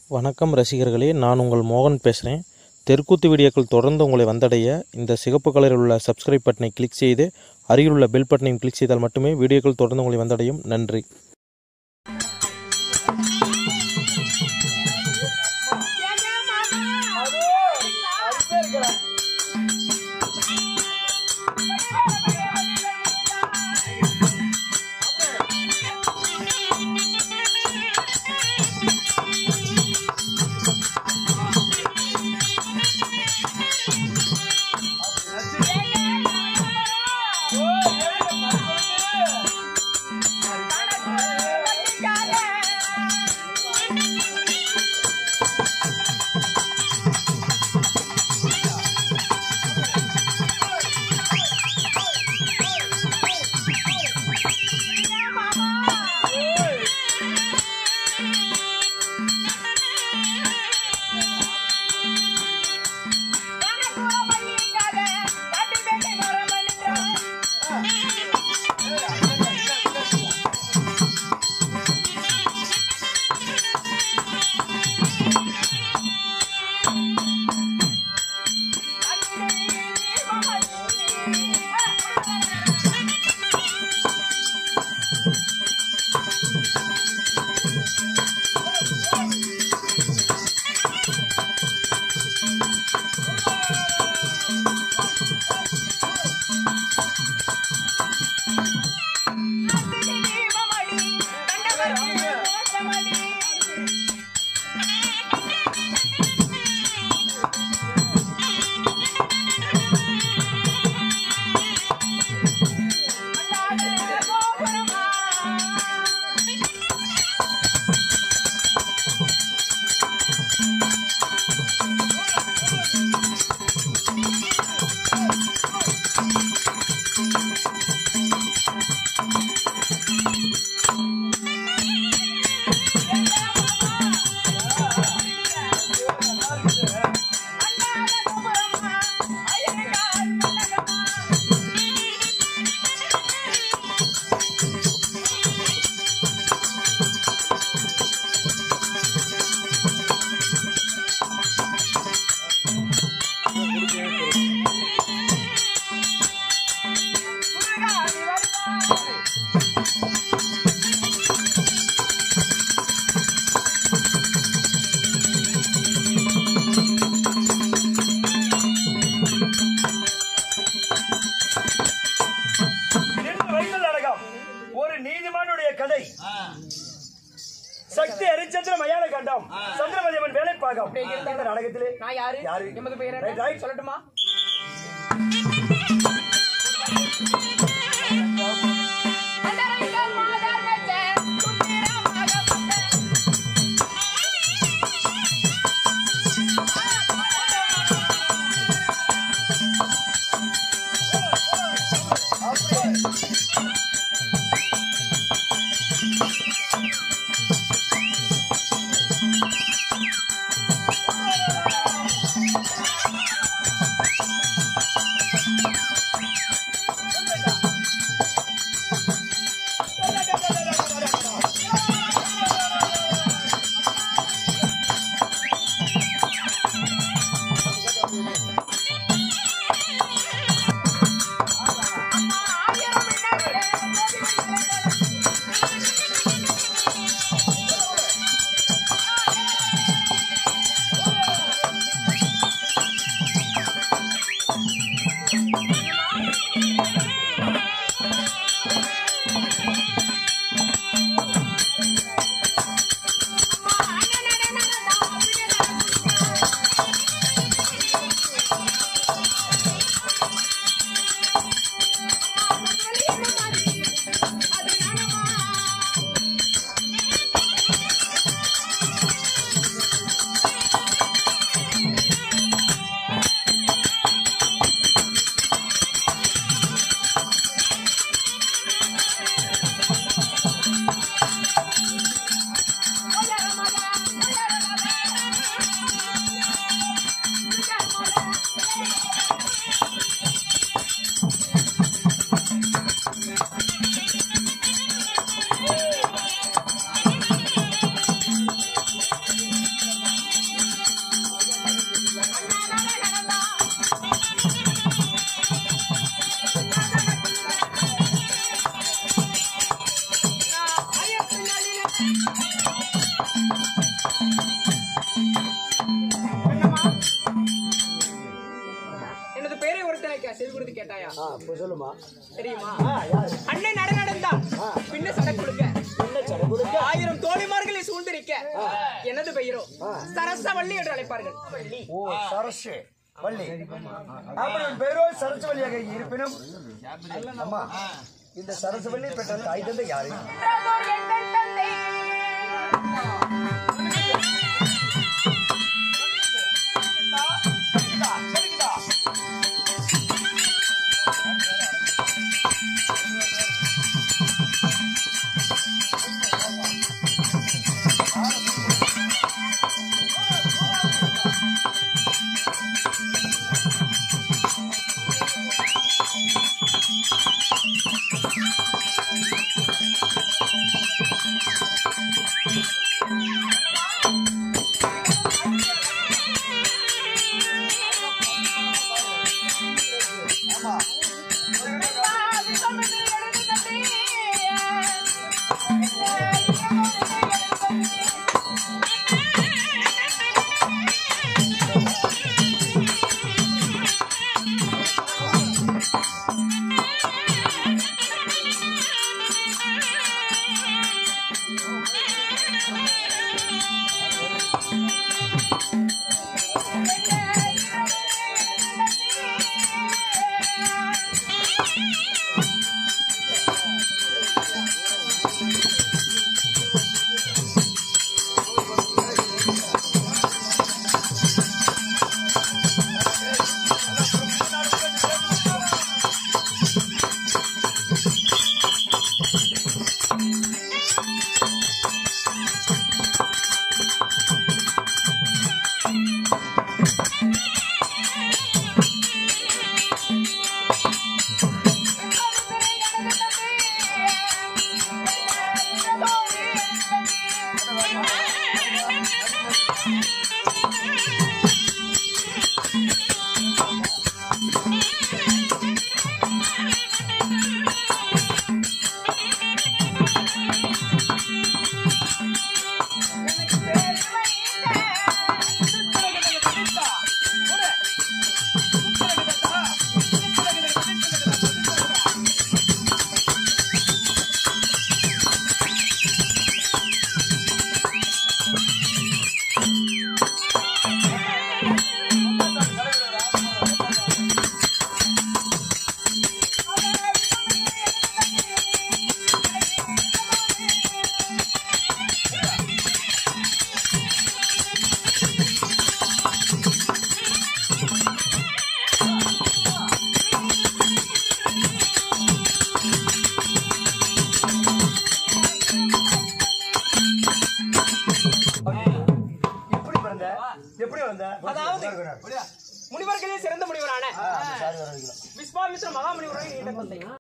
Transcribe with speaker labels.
Speaker 1: வணக்கம் ரசிகர்களே நான் உங்கள் மோகன் பேசுகிறேன் தெற்குத்து வீடியோக்கள் தொடர்ந்து உங்களை வந்தடைய இந்த சிகப்பு கலரில் உள்ள சப்ஸ்கிரைப் பட்டனை கிளிக் செய்து அருகில் உள்ள பெல் பட்டனையும் கிளிக் செய்தால் மட்டுமே வீடியோக்கள் தொடர்ந்து உங்களை வந்தடையும் நன்றி
Speaker 2: இரண்டு வரிகள் அடக்கம் ஒரு நீதிமானுடைய கதை சக்தி ஹரிச்சந்திர மயான கண்டம் சந்திரமதியம்மன் வேலை பாகம் இந்த நாடகத்திலே
Speaker 3: நான் யாரு
Speaker 2: யாரு?
Speaker 3: எமது பெயர்
Speaker 2: Right,
Speaker 3: என்ன
Speaker 2: right.
Speaker 3: சொல்லட்டுமா கேட்டாயா
Speaker 2: ஆ, இப்ப சொல்லுமா
Speaker 3: தெரியுமா
Speaker 2: ஆ, யாரு
Speaker 3: அன்னை நட நடந்தால் பின்ன சடை கொடுக்க
Speaker 2: என்ன சடை கொடுக்க
Speaker 3: ஆயிரம் தோழிமார்களை சூழ்ந்திருக்க எனது பெயரோ சரசவள்ளி என்று அழைப்பார்கள் வள்ளி
Speaker 2: ஓ சரசு வள்ளி அவன் பேரோ சரஸ்வல்லியாக இருப்பினும் அம்மா இந்த சரஸ்வல்லி பெற்ற தாய் தந்தை யாரு எப்படி பிறந்த எப்படி வந்த
Speaker 3: அதாவது முனிவர்களே சிறந்த முனிவரான விஸ்வாமித்ர மகாமுனிவருடைய நீண்ட தந்தை